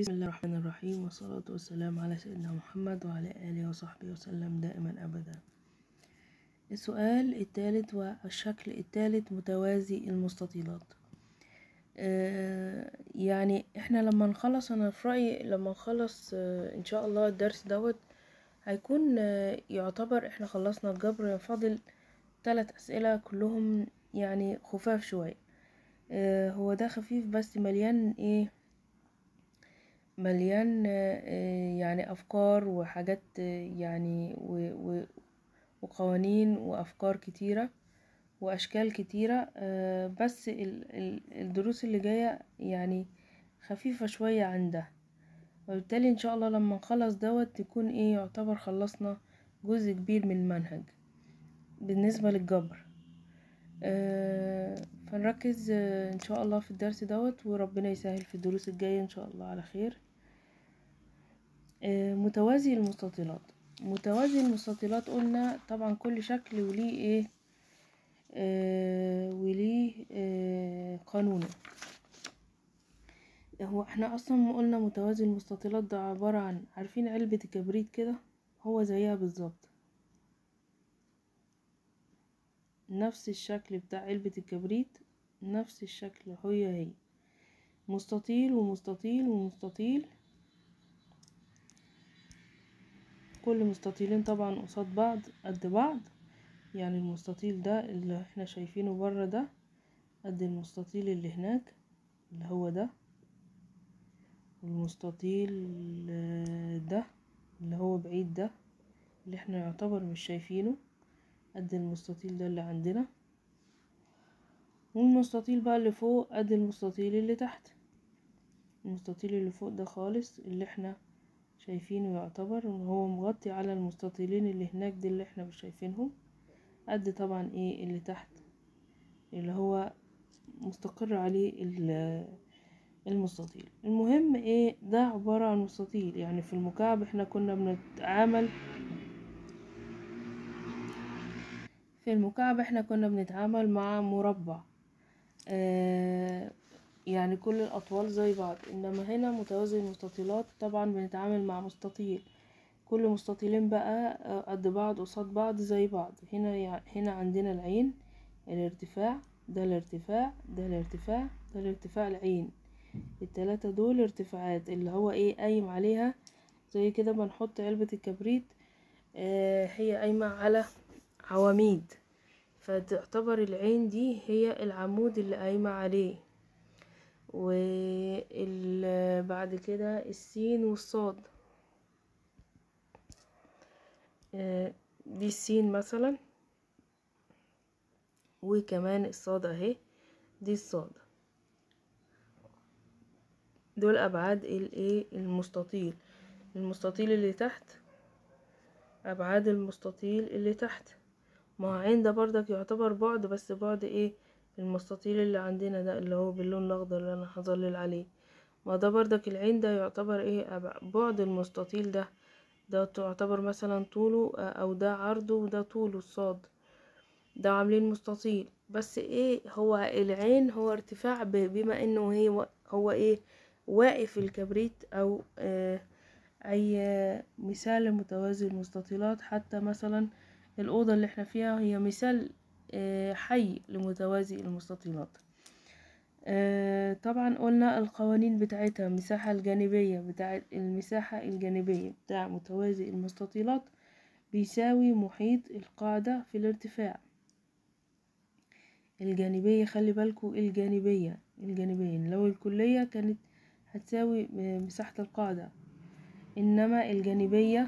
بسم الله الرحمن الرحيم والصلاة والسلام على سيدنا محمد وعلى آله وصحبه وسلم دائما أبدا السؤال الثالث والشكل الثالث متوازي المستطيلات آه يعني احنا لما نخلص انا في رأيي لما نخلص آه ان شاء الله الدرس دوت هيكون آه يعتبر احنا خلصنا الجبر فاضل ثلاث اسئلة كلهم يعني خفاف شوية آه هو ده خفيف بس مليان ايه مليان آه يعني افكار وحاجات آه يعني و و وقوانين وافكار كتيره واشكال كتيره آه بس ال ال الدروس اللي جايه يعني خفيفه شويه عن ده وبالتالي ان شاء الله لما نخلص دوت تكون ايه يعتبر خلصنا جزء كبير من المنهج بالنسبه للجبر آه فنركز آه ان شاء الله في الدرس دوت وربنا يسهل في الدروس الجايه ان شاء الله على خير آه متوازي المستطيلات متوازي المستطيلات قلنا طبعا كل شكل وليه ايه آه وليه آه قانونه هو احنا اصلا قلنا متوازي المستطيلات ده عبارة عن عارفين علبة الكبريت كده هو زيها بالظبط نفس الشكل بتاع علبة الكبريت نفس الشكل هي هي مستطيل ومستطيل ومستطيل كل مستطيلين طبعا قصاد بعض قد بعض يعني المستطيل ده اللي احنا شايفينه بره ده قد المستطيل اللي هناك اللي هو ده والمستطيل ده اللي هو بعيد ده اللي احنا يعتبر مش شايفينه قد المستطيل ده اللي عندنا والمستطيل بقى اللي فوق قد المستطيل اللي تحت المستطيل اللي فوق ده خالص اللي احنا شايفينه يعتبر هو مغطي على المستطيلين اللي هناك دي اللي احنا مش شايفينهم قد طبعا ايه اللي تحت اللي هو مستقر عليه المستطيل المهم ايه ده عبارة عن مستطيل يعني في المكعب احنا كنا بنتعامل في المكعب احنا كنا بنتعامل مع مربع آه يعني كل الأطوال زي بعض إنما هنا متوازي المستطيلات طبعا بنتعامل مع مستطيل كل مستطيلين بقى قد بعض قصاد بعض زي بعض هنا هنا عندنا العين الارتفاع ده الارتفاع ده الارتفاع ده الارتفاع العين التلاتة دول ارتفاعات اللي هو ايه قايم عليها زي كده بنحط علبة الكبريت آه هي قايمة على عواميد فتعتبر العين دي هي العمود اللي قايمة عليه وبعد كده السين والصاد دي السين مثلا وكمان الصاد اهي دي الصاد دول ابعاد الايه المستطيل المستطيل اللي تحت ابعاد المستطيل اللي تحت ما عين ده برضك يعتبر بعد بس بعد ايه المستطيل اللي عندنا ده اللي هو باللون الاخضر اللي انا هظلل عليه ما ده بردك العين ده يعتبر ايه بعد المستطيل ده ده تعتبر مثلا طوله او ده عرضه وده طوله الصاد ده عاملين مستطيل بس ايه هو العين هو ارتفاع بما انه هي هو ايه واقف الكبريت او آه اي مثال لمتوازي المستطيلات حتى مثلا الاوضه اللي احنا فيها هي مثال حي لمتوازي المستطيلات آه طبعا قلنا القوانين بتاعتها المساحة الجانبية بتاع المساحة الجانبية بتاع متوازي المستطيلات بيساوي محيط القاعدة في الارتفاع الجانبية خلي بالكو الجانبية الجانبية لو الكلية كانت هتساوي مساحة القاعدة إنما الجانبية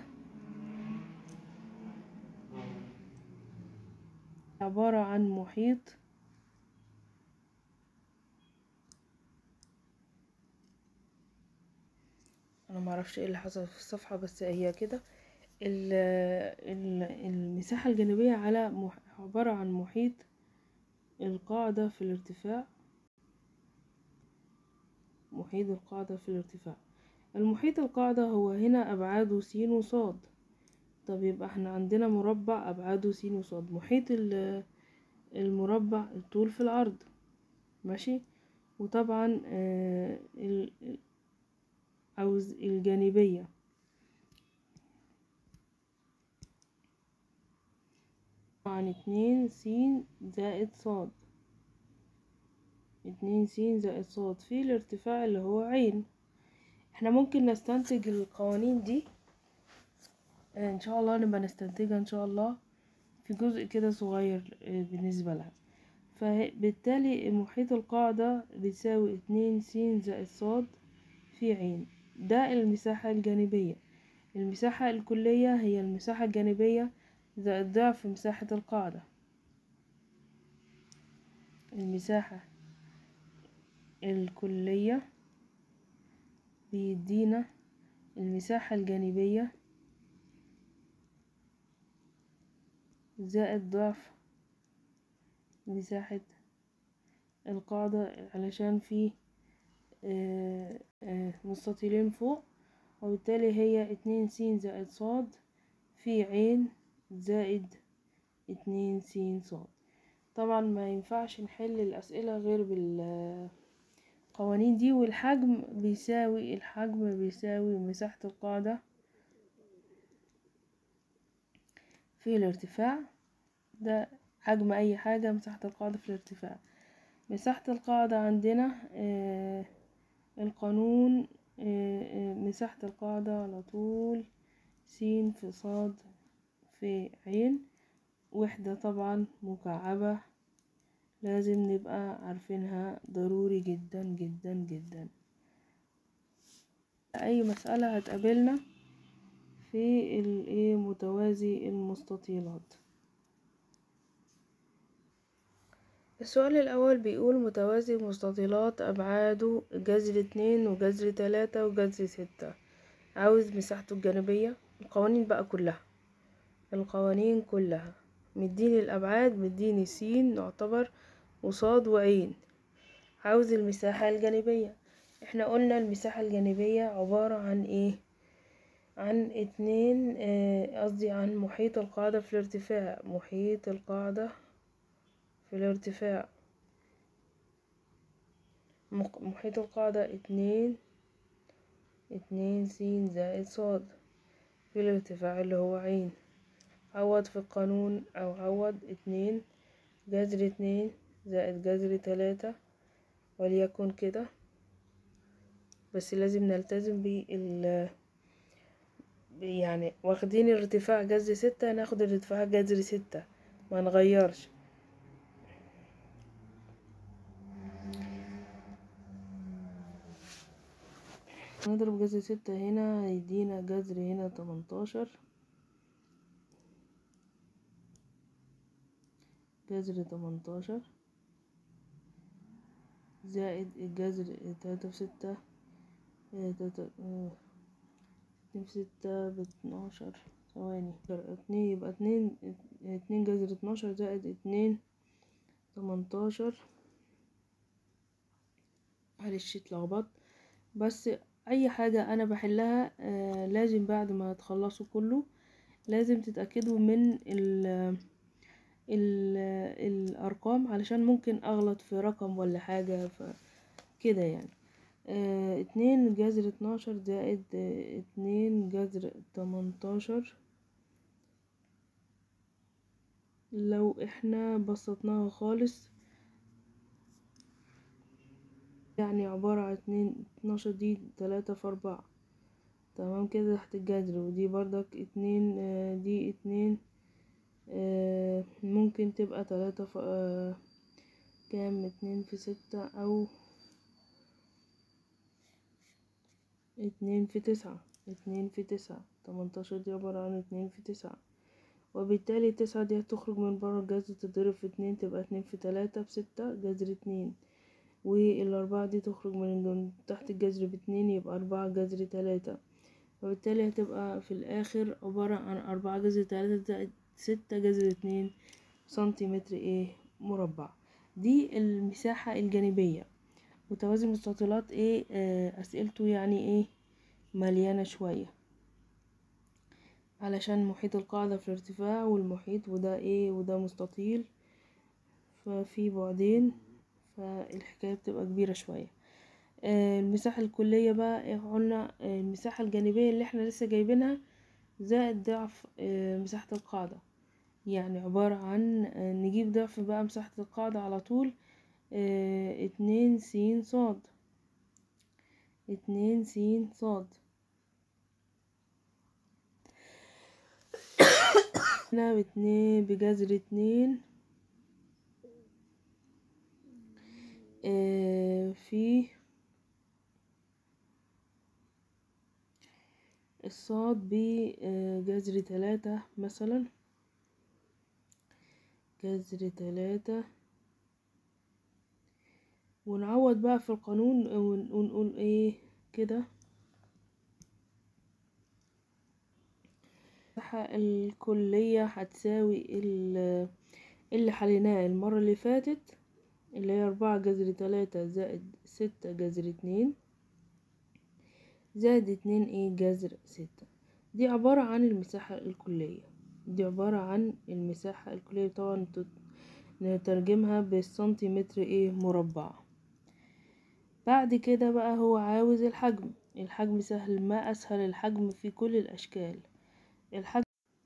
عبارة عن محيط انا معرفش ايه اللي حصل في الصفحة بس هي كده المساحة الجانبية على مح... عبارة عن محيط القاعدة في الارتفاع محيط القاعدة في الارتفاع المحيط القاعدة هو هنا أبعاده س وصاد طب يبقى احنا عندنا مربع أبعاده س وصاد محيط المربع الطول في العرض ماشي وطبعا آه أو الجانبية عن اتنين س زائد صاد اتنين س زائد صاد في الارتفاع اللي هو عين احنا ممكن نستنتج القوانين دي ان شاء الله نبقى نستنتجها ان شاء الله في جزء كده صغير بالنسبة لها فبالتالي محيط القاعدة بيساوي اتنين س زائد صاد في عين ده المساحة الجانبية المساحة الكلية هي المساحة الجانبية زائد ضعف مساحة القاعدة المساحة الكلية بيدينا المساحة الجانبية زائد ضعف مساحة القاعدة علشان في مستطيلين فوق وبالتالي هي اتنين س زائد صاد في عين زائد اتنين س صاد طبعا ما ينفعش نحل الأسئلة غير بالقوانين دي والحجم بيساوي الحجم بيساوي مساحة القاعدة في الارتفاع ده حجم أي حاجة مساحة القاعدة في الارتفاع مساحة القاعدة عندنا آه القانون آه آه مساحة القاعدة على طول س في صاد في عين وحدة طبعا مكعبة لازم نبقى عارفينها ضروري جدا جدا جدا أي مسألة هتقابلنا في الايه متوازي المستطيلات السؤال الأول بيقول متوازي مستطيلات أبعاده جذر اتنين وجذر تلاتة وجذر ستة عاوز مساحته الجانبية القوانين بقى كلها القوانين كلها مديني الأبعاد مديني س نعتبر وصاد وعين عاوز المساحة الجانبية احنا قلنا المساحة الجانبية عبارة عن ايه عن اتنين قصدي آه عن محيط القاعدة في الارتفاع محيط القاعدة في الارتفاع محيط القاعدة اتنين اتنين س زائد صاد في الارتفاع اللي هو عين عوض في القانون أو عوض اتنين جذر اتنين زائد جذر تلاتة وليكن كده بس لازم نلتزم بال يعني واخدين ارتفاع جذر ستة ناخد ارتفاع جذر ستة ما نغيرش نضرب جذر ستة هنا هيدينا جذر هنا تمنتاشر جذر تمنتاشر زائد الجذر تلاتة في ستة تلاتة اتنين في ستة باتناشر ثواني اتنين يبقى اتنين اتنين جذر اتناشر زائد اتنين تمنتاشر معلش اتلخبطت بس اي حاجة انا بحلها آه لازم بعد ما تخلصوا كله لازم تتأكدوا من ال ال الارقام علشان ممكن اغلط في رقم ولا حاجة كده يعني آه اتنين جذر اتناشر زائد آه اتنين جذر تمنتاشر لو احنا بسطناها خالص يعني عبارة عن اتنين اتناشر دي تلاتة في أربعة تمام كده تحت الجذر ودي بردك اتنين آه دي اتنين آه ممكن تبقى تلاتة في آه كام اتنين في ستة أو اتنين في تسعة اتنين في تسعة تمنتاشر دي عبارة عن اتنين في تسعة وبالتالي التسعة دي هتخرج من برا الجذر تضرب في اتنين تبقى اتنين في تلاتة بستة جذر اتنين والأربعة دي تخرج من تحت الجذر باتنين يبقى أربعة جذر تلاتة وبالتالي هتبقى في الآخر عبارة عن أربعة جذر تلاتة زائد ستة جذر اتنين سنتيمتر ايه مربع دي المساحة الجانبية متوازي مستطيلات ايه آه أسئلته يعني ايه مليانة شوية علشان محيط القاعدة في الارتفاع والمحيط وده ايه وده مستطيل ففي بعدين فالحكاية بتبقى كبيرة شوية آه، المساحة الكلية بقى إيه قلنا آه، المساحة الجانبية اللي احنا لسه جايبينها زائد ضعف آه، مساحة القاعدة يعني عبارة عن آه، نجيب ضعف بقى مساحة القاعدة على طول آه، اتنين س صاد اتنين س صاد هنا باتنين بجذر اتنين آه، في الصاد بجذر تلاتة مثلا جذر تلاتة ونعوض بقى في القانون ون- ونقول ايه كده المساحة الكلية هتساوي ال- اللي حليناه المرة اللي فاتت اللي هي أربعة جذر تلاتة زائد ستة جذر اتنين زائد اتنين ايه جذر ستة دي عبارة عن المساحة الكلية دي عبارة عن المساحة الكلية طبعا تت- نترجمها بالسنتيمتر ايه مربع بعد كده بقى هو عاوز الحجم الحجم سهل ما أسهل الحجم في كل الأشكال الحجم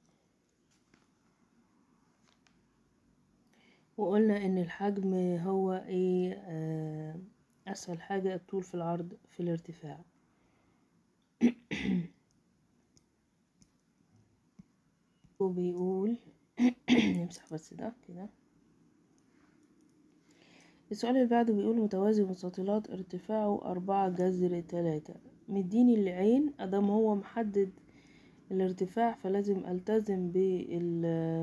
وقلنا إن الحجم هو إيه آه، أسهل حاجة الطول في العرض في الارتفاع وبيقول نمسح بس ده كده السؤال اللي بعده بيقول متوازي مستطيلات ارتفاعه أربعة جذر تلاتة مديني العين أدام هو محدد الارتفاع فلازم ألتزم بال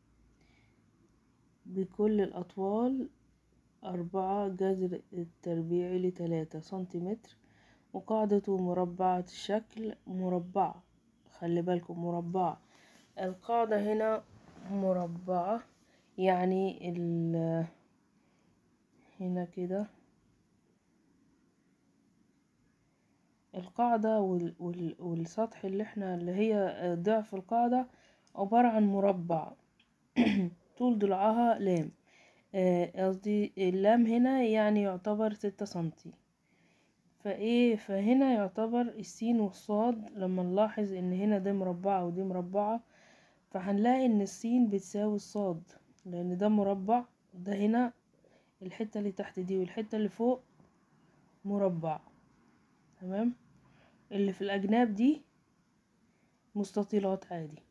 بكل الأطوال أربعة جذر التربيعي لتلاتة سنتيمتر وقاعدته مربعة الشكل مربعة خلي بالكم مربعة القاعدة هنا مربعة يعني ال هنا كده القاعدة وال وال والسطح اللي احنا اللي هي ضعف القاعدة عبارة عن مربع طول ضلعها لام آه، قصدي اللام هنا يعني يعتبر ستة سنتي فايه فهنا يعتبر السين والصاد لما نلاحظ ان هنا دي مربعة ودي مربعة فهنلاقي ان السين بتساوي الصاد لان ده مربع ده هنا الحتة اللي تحت دي والحتة اللي فوق مربع تمام اللي في الأجناب دي مستطيلات عادي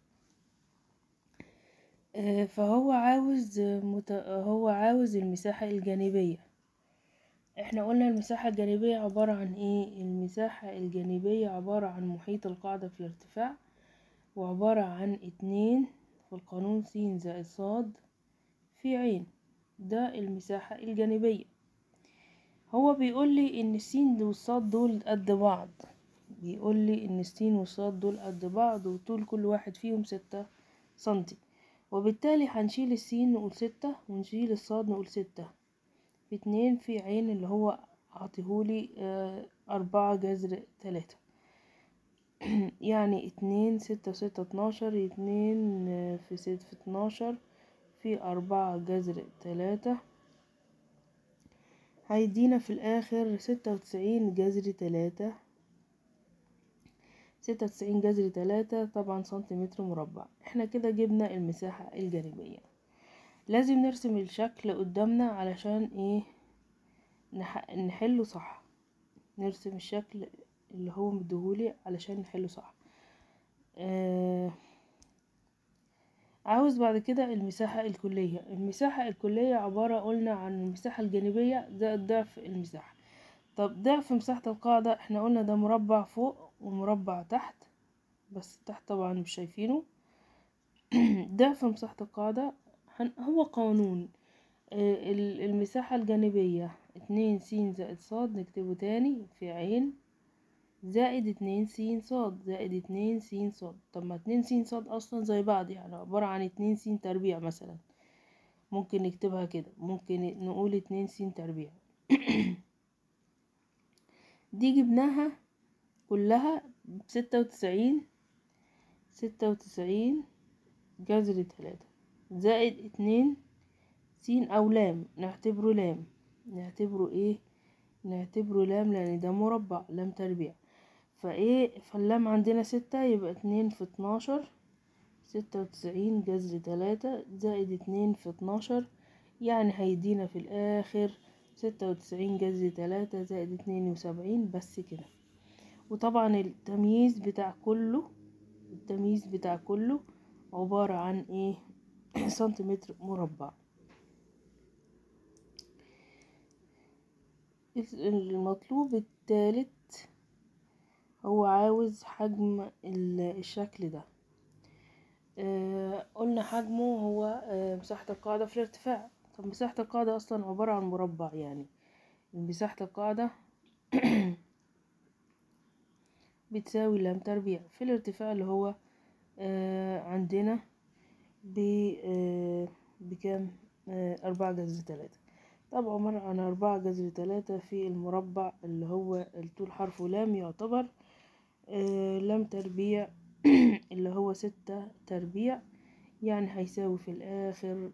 آه، فهو عاوز آه، مت... هو عاوز المساحة الجانبية احنا قلنا المساحة الجانبية عبارة عن ايه المساحة الجانبية عبارة عن محيط القاعدة في الارتفاع وعبارة عن اتنين في القانون س زائد صاد في عين ده المساحة الجانبية هو بيقول لي ان السين والصاد دول قد بعض بيقول لي ان السين والصاد دول قد بعض وطول كل واحد فيهم ستة سنتي وبالتالي هنشيل السين نقول ستة ونشيل الصاد نقول ستة في اتنين في عين اللي هو عطيهولي آه، أربعة جذر تلاتة يعني اتنين ستة ستة اتناشر اتنين آه، في ست في اتناشر في أربعة جذر تلاتة هيدينا في الآخر ستة وتسعين جذر تلاتة ستة وتسعين جذر تلاتة طبعا سنتيمتر مربع احنا كده جبنا المساحة الجانبية لازم نرسم الشكل قدامنا علشان ايه نح... نحله صح نرسم الشكل اللي هو مديهولي علشان نحله صح آه... عاوز بعد كده المساحة الكلية المساحة الكلية عبارة قلنا عن المساحة الجانبية زائد ضعف المساحة طب ضعف مساحة القاعدة احنا قلنا ده مربع فوق ومربع تحت بس تحت طبعا مش شايفينه ضعف مساحة القاعدة هن- هو قانون آه، ال- المساحة الجانبية اتنين س زائد صاد نكتبه تاني في عين زائد اتنين س صاد زائد اتنين س صاد طب ما اتنين س صاد اصلا زي بعض يعني عبارة عن اتنين س تربيع مثلا ممكن نكتبها كده ممكن نقول اتنين س تربيع دي جبناها كلها بستة وتسعين ستة وتسعين جذر تلاتة زائد اتنين س أو لام نعتبره لام نعتبره ايه نعتبره لام لان ده مربع لام تربيع فايه فاللام عندنا ستة يبقى اتنين في اتناشر ستة وتسعين جذر تلاتة زائد اتنين في اتناشر يعني هيدينا في الاخر ستة وتسعين جذر تلاتة زائد اتنين وسبعين بس كده وطبعا التمييز بتاع كله التمييز بتاع كله عبارة عن ايه سنتيمتر مربع المطلوب الثالث هو عاوز حجم الشكل ده آه قلنا حجمه هو آه مساحة القاعدة في الارتفاع طب مساحة القاعدة أصلا عبارة عن مربع يعني مساحة القاعدة بتساوي لام تربيع في الارتفاع اللي هو آه عندنا ب بكام أربعة جذر تلاتة طبعا عبارة عن أربعة جذر تلاتة في المربع اللي هو الطول حرفه لام يعتبر آه لام تربيع اللي هو ستة تربيع يعني هيساوي في الآخر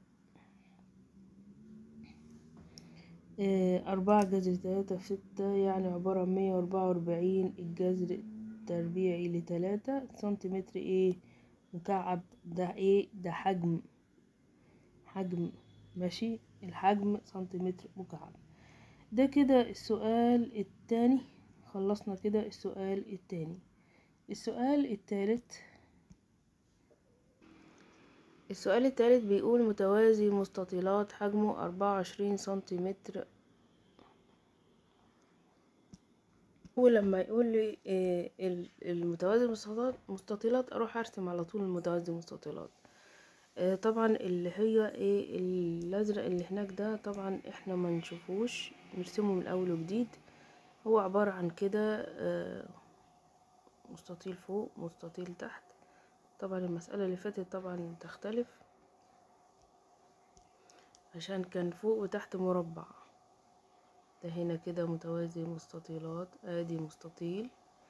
آه أربعة جذر تلاتة في ستة يعني عبارة عن مية وأربعة وأربعين الجذر التربيعي لتلاتة سنتيمتر ايه مكعب ده ايه ده حجم حجم ماشي الحجم سنتيمتر مكعب ده كده السؤال التاني خلصنا كده السؤال التاني السؤال التالت السؤال التالت بيقول متوازي مستطيلات حجمه أربعة وعشرين سنتيمتر ولما يقول لي إيه المتوازي مستطيلات اروح ارسم على طول المتوازي مستطيلات إيه طبعا اللي هي ايه الازرق اللي هناك ده طبعا احنا ما نشوفوش نرسمه من اول وجديد هو عبارة عن كده إيه مستطيل فوق مستطيل تحت طبعا المسألة اللي فاتت طبعا تختلف عشان كان فوق وتحت مربع ده هنا كده متوازي مستطيلات ادي مستطيل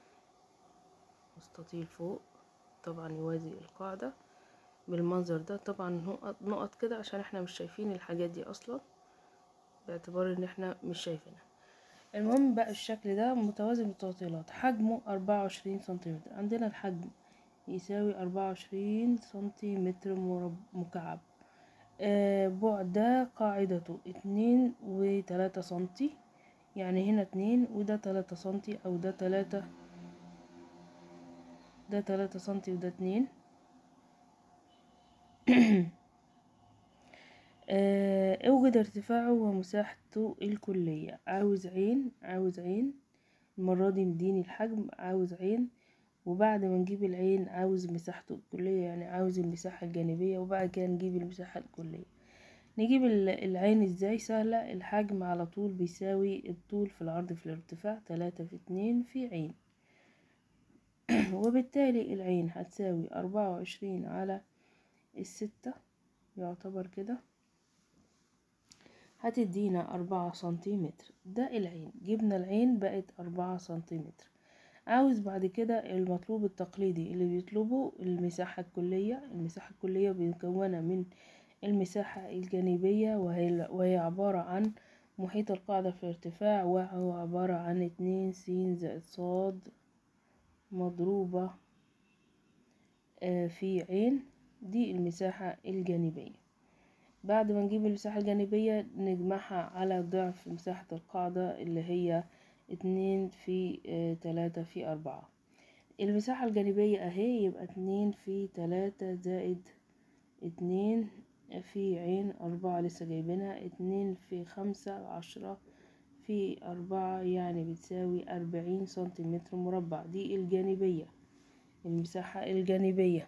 مستطيل فوق طبعا يوازي القاعدة بالمنظر ده طبعا نقط نقط كده عشان احنا مش شايفين الحاجات دي اصلا باعتبار ان احنا مش شايفينها المهم بقى الشكل ده متوازي مستطيلات حجمه أربعة وعشرين سنتيمتر عندنا الحجم يساوي أربعة وعشرين سنتيمتر مكعب آه بعد قاعدته اتنين وتلاتة سنتي يعني هنا اتنين وده تلاتة سنتي او ده تلاتة ده تلاتة سنتي وده اتنين آه اوجد ارتفاعه ومساحته الكلية عاوز عين عاوز عين المرة دي مديني الحجم عاوز عين وبعد ما نجيب العين عاوز مساحته الكلية يعني عاوز المساحة الجانبية وبعد كده نجيب المساحة الكلية نجيب العين ازاي سهلة الحجم على طول بيساوي الطول في العرض في الارتفاع تلاتة في اتنين في عين وبالتالي العين هتساوي أربعة وعشرين على الستة يعتبر كده هتدينا أربعة سنتيمتر ده العين جبنا العين بقت أربعة سنتيمتر عاوز بعد كده المطلوب التقليدي اللي بيطلبه المساحة الكلية المساحة الكلية مكونة من المساحة الجانبية وهي, وهي عبارة عن محيط القاعدة في الارتفاع وهو عبارة عن اتنين س زائد صاد مضروبة في عين دي المساحة الجانبية بعد ما نجيب المساحة الجانبية نجمعها على ضعف مساحة القاعدة اللي هي اتنين في تلاتة في أربعة المساحة الجانبية اهي يبقى اتنين في تلاتة زائد اتنين في عين أربعة لسه جايبينها اتنين في خمسة عشرة في أربعة يعني بتساوي أربعين سنتيمتر مربع دي الجانبية المساحة الجانبية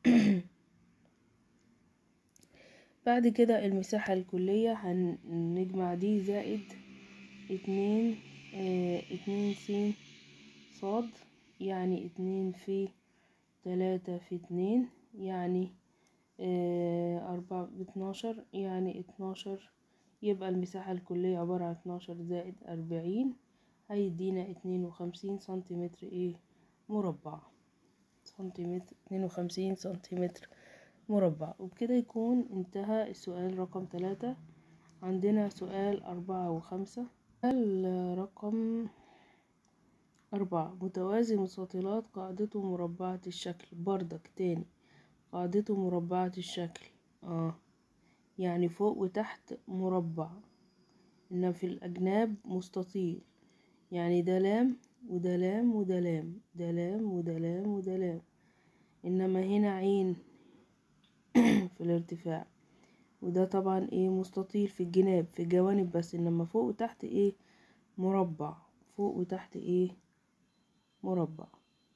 بعد كده المساحة الكلية هنجمع دي زائد اتنين اه اتنين س صاد يعني اتنين في تلاتة في اتنين يعني اه أربعة باتناشر يعني اتناشر يبقى المساحة الكلية عبارة عن اتناشر زائد أربعين هيدينا اتنين وخمسين سنتيمتر ايه مربع سنتيمتر اتنين وخمسين سنتيمتر مربع وبكده يكون انتهى السؤال رقم ثلاثة عندنا سؤال أربعة وخمسة رقم أربعة متوازي مستطيلات قاعدته مربعة الشكل بردك تاني قاعدته مربعة الشكل اه يعني فوق وتحت مربع إنما في الأجناب مستطيل يعني ده لام وده لام وده لام ده لام وده لام وده لام إنما هنا عين في الارتفاع وده طبعا ايه مستطيل في الجناب في الجوانب بس إنما فوق وتحت ايه مربع فوق وتحت ايه مربع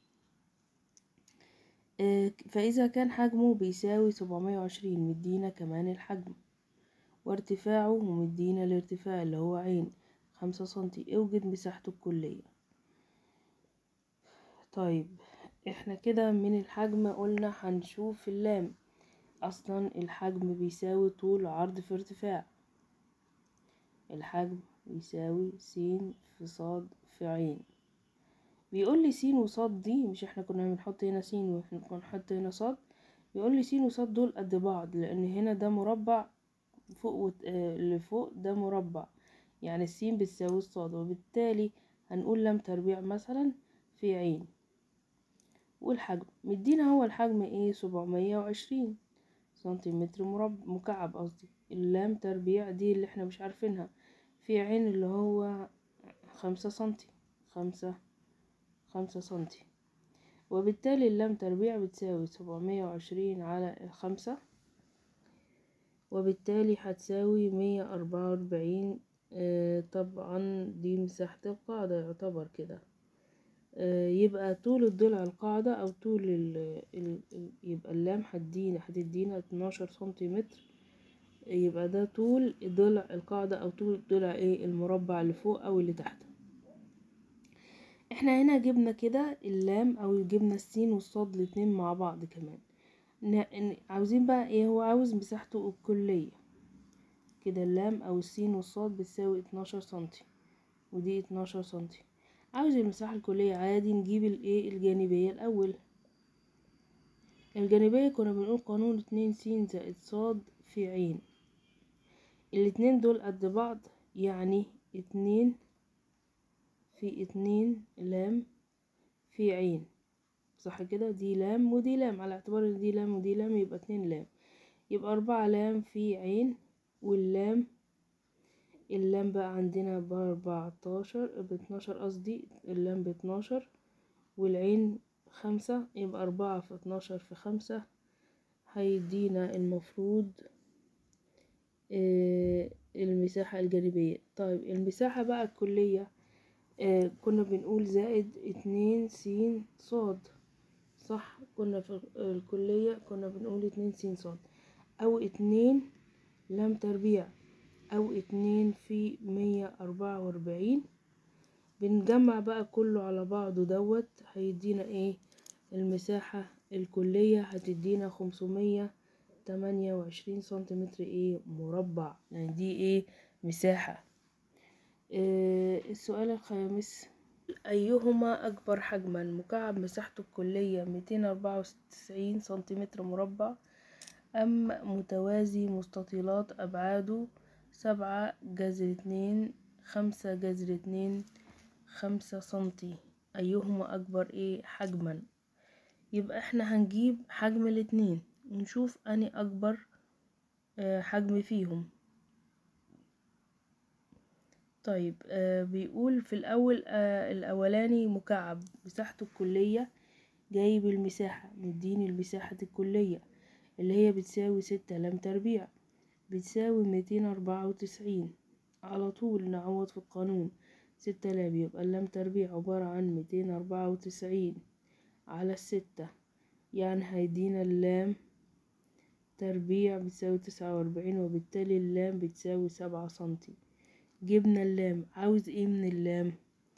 آه فإذا كان حجمه بيساوي سبعمية وعشرين مدينا كمان الحجم وارتفاعه ومدينا الارتفاع اللي هو عين خمسة سنتي اوجد مساحته الكلية طيب احنا كده من الحجم قلنا هنشوف اللام اصلا الحجم بيساوي طول عرض في ارتفاع الحجم بيساوي س في صاد في عين بيقول لي س وصاد دي مش احنا كنا بنحط هنا س واحنا كنا بنحط هنا صاد بيقول لي س وصاد دول قد بعض لان هنا ده مربع فوق وت... آه اللي فوق ده مربع يعني السين بتساوي الصاد وبالتالي هنقول لام تربيع مثلا في عين والحجم مدينا هو الحجم ايه سبعمية وعشرين سنتيمتر مربع مكعب قصدي اللام تربيع دي اللي احنا مش عارفينها في عين اللي هو خمسة سنتي خمسة خمسة سنتي وبالتالي اللام تربيع بتساوي سبعمية وعشرين على خمسة وبالتالي هتساوي مية أربعة وأربعين آه طبعا دي مساحة القاعدة يعتبر كده آه يبقى طول الضلع القاعدة أو طول ال ال ال يبقى اللام هتدينا هتدينا اتناشر سنتيمتر يبقى ده طول ضلع القاعدة أو طول ضلع ايه المربع اللي فوق أو اللي تحت احنا هنا جبنا كده اللام أو جبنا السين والصاد الاتنين مع بعض كمان عاوزين بقى ايه هو عاوز مساحته الكلية كده اللام او السين والصاد بتساوي اتناشر سنتي ودي اتناشر سنتي عاوز المساحة الكلية عادي نجيب الايه الجانبية الاول الجانبية كنا بنقول قانون اتنين س زائد صاد في عين الاتنين دول قد بعض يعني اتنين في اتنين لام في عين صح كده دي لام ودي لام على اعتبار ان دي لام ودي لام يبقى اتنين لام يبقى اربعة لام في عين واللام اللام بقى عندنا باربعتاشر باتناشر قصدي اللام باتناشر والعين خمسة يبقى أربعة في اتناشر في خمسة هيدينا المفروض آه المساحة الجانبية طيب المساحة بقى الكلية آه كنا بنقول زائد اتنين س صاد صح كنا في الكلية كنا بنقول اتنين س صاد أو اتنين لام تربيع أو اتنين في مية أربعة وأربعين بنجمع بقى كله على بعضه دوت هيدينا ايه المساحة الكلية هتدينا خمسمية تمانية وعشرين سنتيمتر ايه مربع يعني دي ايه مساحة إيه السؤال الخامس أيهما أكبر حجما مكعب مساحته الكلية ميتين أربعة وتسعين سنتيمتر مربع أم متوازي مستطيلات أبعاده سبعة جذر اتنين خمسة جذر اتنين خمسة سنتي أيهما أكبر إيه حجما يبقى احنا هنجيب حجم الاتنين ونشوف أني أكبر آه حجم فيهم طيب آه بيقول في الأول آه الأولاني مكعب مساحته الكلية جايب المساحة مديني المساحة الكلية اللي هي بتساوي ستة لام تربيع بتساوي ميتين أربعة وتسعين على طول نعوض في القانون ستة لام يبقى اللام تربيع عبارة عن ميتين أربعة وتسعين على الستة يعني هيدينا اللام تربيع بتساوي تسعة وأربعين وبالتالي اللام بتساوي سبعة سنتي جبنا اللام عاوز ايه من اللام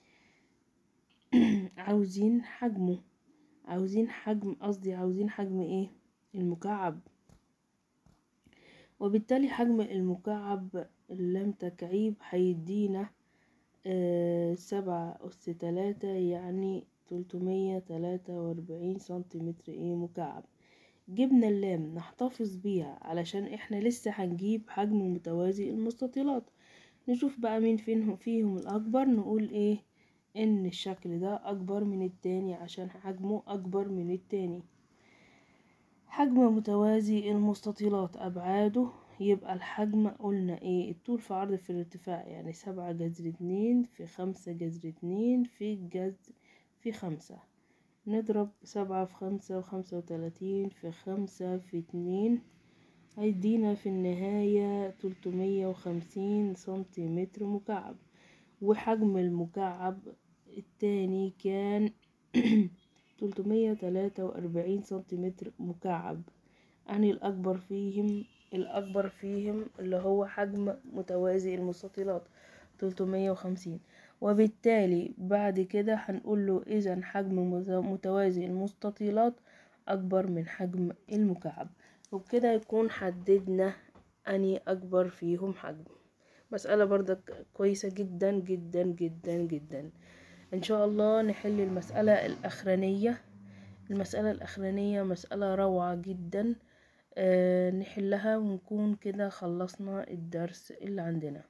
عاوزين حجمه عاوزين حجم قصدي عاوزين حجم ايه المكعب وبالتالي حجم المكعب اللام تكعيب هيدينا آه سبعة أس تلاتة يعني تلتمية تلاتة وأربعين سنتيمتر ايه مكعب جبنا اللام نحتفظ بيها علشان احنا لسه هنجيب حجم متوازي المستطيلات نشوف بقى مين فيهم فيهم الأكبر نقول إيه إن الشكل ده أكبر من التاني عشان حجمه أكبر من التاني حجم متوازي المستطيلات أبعاده يبقى الحجم قلنا ايه الطول في عرض في الارتفاع يعني سبعة جذر اتنين في خمسة جذر اتنين في جذر في خمسة نضرب سبعة في خمسة وخمسة وتلاتين في خمسة في اتنين هيدينا في النهاية تلتمية وخمسين سنتيمتر مكعب وحجم المكعب التاني كان تلتمية تلاتة وأربعين سنتيمتر مكعب يعني الأكبر فيهم الأكبر فيهم اللي هو حجم متوازي المستطيلات تلتمية وخمسين وبالتالي بعد كده هنقول له إذا حجم متوازي المستطيلات أكبر من حجم المكعب وبكده يكون حددنا أني أكبر فيهم حجم مسألة برضك كويسة جدا جدا جدا جدا إن شاء الله نحل المسألة الأخرانية المسألة الأخرانية مسألة روعة جدا أه نحلها ونكون كده خلصنا الدرس اللي عندنا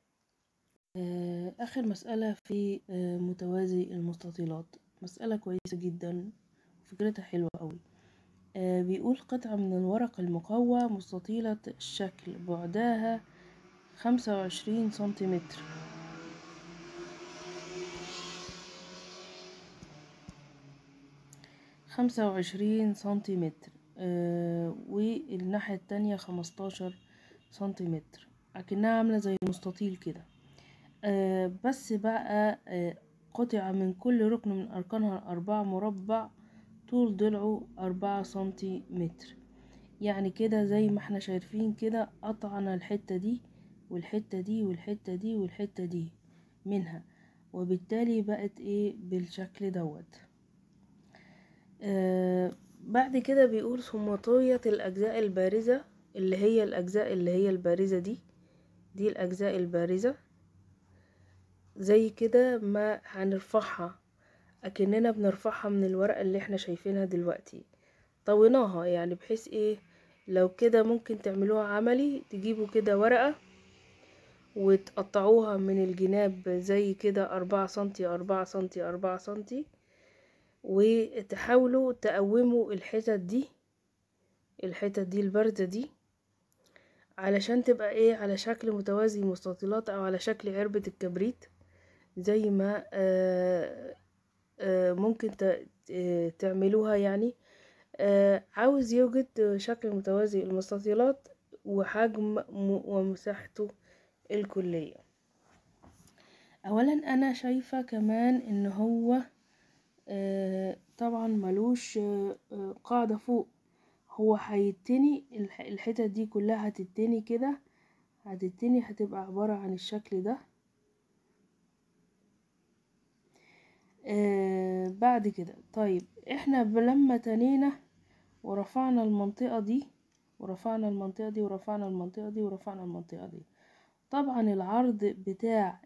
أه آخر مسألة في أه متوازي المستطيلات مسألة كويسة جدا فكرتها حلوة أوي أه بيقول قطعة من الورق المقوى مستطيلة الشكل بعدها خمسة وعشرين سنتيمتر خمسة وعشرين سنتيمتر آه والناحية التانية خمستاشر سنتيمتر أكنها عاملة زي المستطيل كده آه بس بقى آه قطع من كل ركن من أركانها الأربعة مربع طول ضلعه أربعة سنتيمتر يعني كده زي ما احنا شايفين كده قطعنا الحتة دي والحتة دي والحتة دي والحتة دي منها وبالتالي بقت ايه بالشكل دوت آه بعد كده بيقول ثم طويت الأجزاء البارزة اللي هي الأجزاء اللي هي البارزة دي دي الأجزاء البارزة زي كده ما هنرفعها أكننا بنرفعها من الورقة اللي احنا شايفينها دلوقتي طويناها يعني بحيث ايه لو كده ممكن تعملوها عملي تجيبوا كده ورقة وتقطعوها من الجناب زي كده أربعة سنتي أربعة سنتي أربعة سنتي وتحاولوا تقوموا الحتت دي الحتت دي الباردة دي علشان تبقى ايه على شكل متوازي مستطيلات او على شكل علبة الكبريت زي ما آآ آآ ممكن تعملوها يعني عاوز يوجد شكل متوازي المستطيلات وحجم ومساحته الكلية اولا انا شايفة كمان ان هو آه طبعا ملوش آه قاعدة فوق هو هيتني الحتت دي كلها هتتني كده هتتني هتبقى عبارة عن الشكل ده آه بعد كده طيب احنا لما تنينا ورفعنا المنطقة دي ورفعنا المنطقة دي ورفعنا المنطقة دي ورفعنا المنطقة دي طبعا العرض بتاع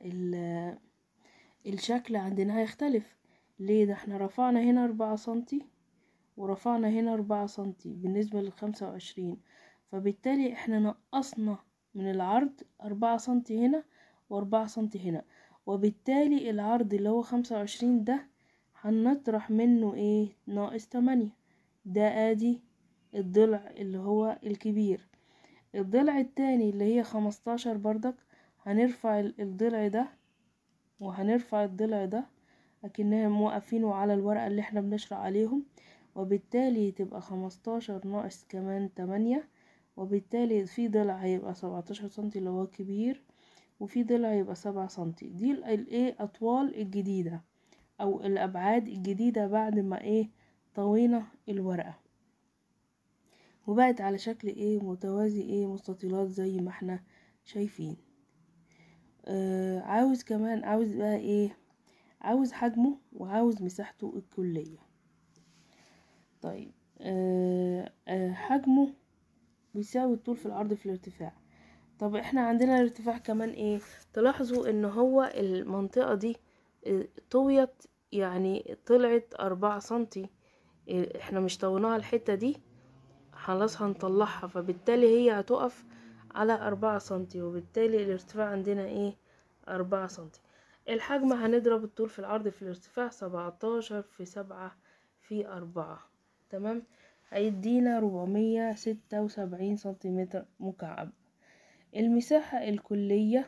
الشكل عندنا هيختلف ليه ده احنا رفعنا هنا أربعة سنتي ورفعنا هنا أربعة سنتي بالنسبة للخمسة وعشرين فبالتالي احنا نقصنا من العرض أربعة سنتي هنا وأربعة سنتي هنا وبالتالي العرض اللي هو خمسة وعشرين ده هنطرح منه ايه ناقص تمانية ده ادي الضلع اللي هو الكبير الضلع التاني اللي هي خمستاشر بردك هنرفع الضلع ده وهنرفع الضلع ده اكننا موقفينه على الورقة اللي احنا بنشرح عليهم وبالتالي تبقى خمستاشر ناقص كمان تمانية وبالتالي في ضلع هيبقى سبعتاشر سنتي اللي هو كبير وفي ضلع يبقى سبعة سنتي دي الايه اطوال الجديدة او الابعاد الجديدة بعد ما ايه طوينا الورقة وبقت على شكل ايه متوازي ايه مستطيلات زي ما احنا شايفين آه عاوز كمان عاوز بقى ايه عاوز حجمه وعاوز مساحته الكلية طيب آه آه حجمه بيساوي الطول في العرض في الارتفاع طب احنا عندنا الارتفاع كمان ايه تلاحظوا ان هو المنطقة دي طويت يعني طلعت أربعة سنتي احنا مش طولناها الحتة دي خلاص هنطلعها فبالتالي هي هتقف على أربعة سنتي وبالتالي الارتفاع عندنا ايه أربعة سنتي الحجم هنضرب الطول في العرض في الارتفاع سبعتاشر في سبعة في أربعة تمام هيدينا ربعمية ستة وسبعين سنتيمتر مكعب المساحة الكلية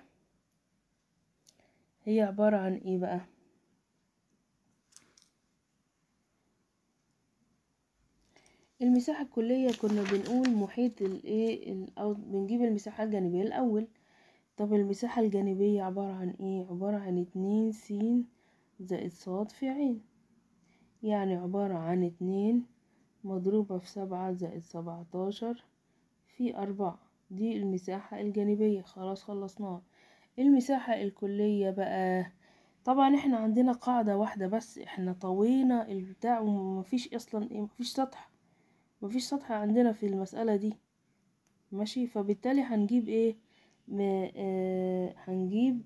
هي عبارة عن ايه بقى المساحة الكلية كنا بنقول محيط الايه او بنجيب المساحة الجانبية الاول طب المساحة الجانبية عبارة عن ايه عبارة عن اتنين س زائد صاد في عين يعني عبارة عن اتنين مضروبة في سبعة زائد سبعتاشر في أربعة دي المساحة الجانبية خلاص خلصناها المساحة الكلية بقى طبعا احنا عندنا قاعدة واحدة بس احنا طوينا البتاع ومفيش اصلا ايه مفيش سطح مفيش سطح عندنا في المسألة دي ماشي فبالتالي هنجيب ايه م- آه هنجيب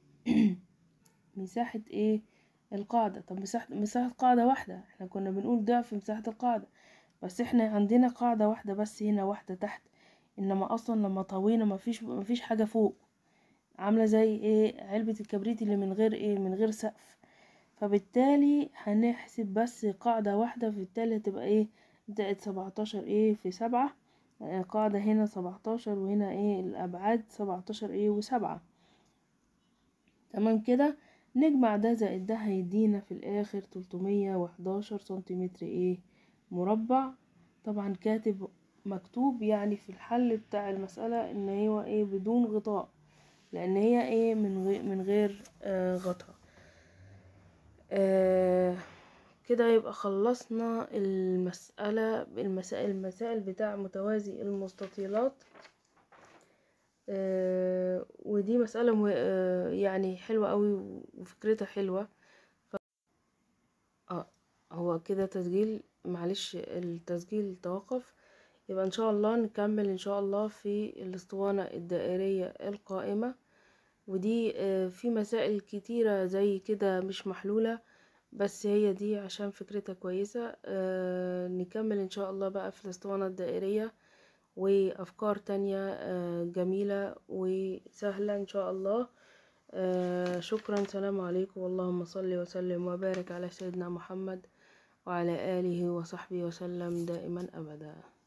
مساحة ايه القاعدة طب مساحة مساحة قاعدة واحدة احنا كنا بنقول ضعف مساحة القاعدة بس احنا عندنا قاعدة واحدة بس هنا واحدة تحت انما اصلا لما طوينا مفيش مفيش حاجة فوق عاملة زي ايه علبة الكبريت اللي من غير ايه من غير سقف فبالتالي هنحسب بس قاعدة واحدة فبالتالي هتبقى ايه زائد سبعتاشر ايه في سبعة آه، قاعدة هنا سبعتاشر وهنا ايه الأبعاد سبعتاشر ايه وسبعة تمام كده نجمع ده زائد ده هيدينا في الآخر تلتمية وحداشر سنتيمتر ايه مربع طبعا كاتب مكتوب يعني في الحل بتاع المسألة ان هو ايه بدون غطاء لان هي ايه من غير من غير آه غطاء آه كده يبقى خلصنا المسألة المسائل المسائل بتاع متوازي المستطيلات آه ودي مسألة مه... آه يعني حلوة قوي وفكرتها حلوة ف... اه هو كده تسجيل معلش التسجيل توقف يبقى ان شاء الله نكمل ان شاء الله في الاسطوانة الدائرية القائمة ودي آه في مسائل كتيرة زي كده مش محلولة بس هي دي عشان فكرتها كويسة آه نكمل ان شاء الله بقى في الاسطوانة الدائرية وافكار تانية آه جميلة وسهلة ان شاء الله آه شكرا سلام عليكم اللهم صل وسلم وبارك على سيدنا محمد وعلى آله وصحبه وسلم دائما أبدا